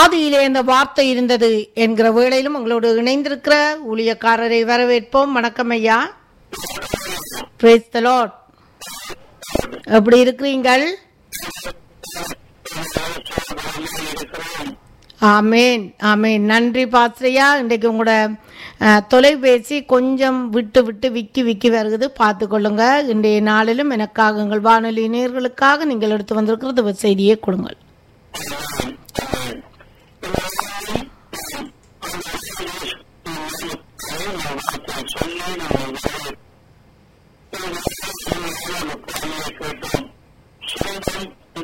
ஆதியிலே இந்த வார்த்தை இருந்தது என்கிற வேளையிலும் உங்களோடு இணைந்திருக்கிற ஊழியக்காரரை வரவேற்போம் வணக்கம் ஐயா Praise the Lord. எப்படி இருக்கிறீங்கள் ஆமேன் ஆமேன் நன்றி பாஸ்ரையா இன்றைக்கு உங்களோட அஹ், தொலைபேசி கொஞ்சம் விட்டு விட்டு விக்கி விக்கி வருகுது பார்த்து கொள்ளுங்க இன்றைய நாளிலும் எனக்காக உங்கள் வானொலி நேர்களுக்காக நீங்கள் எடுத்து வந்திருக்கிறது செய்தியை கொடுங்கள்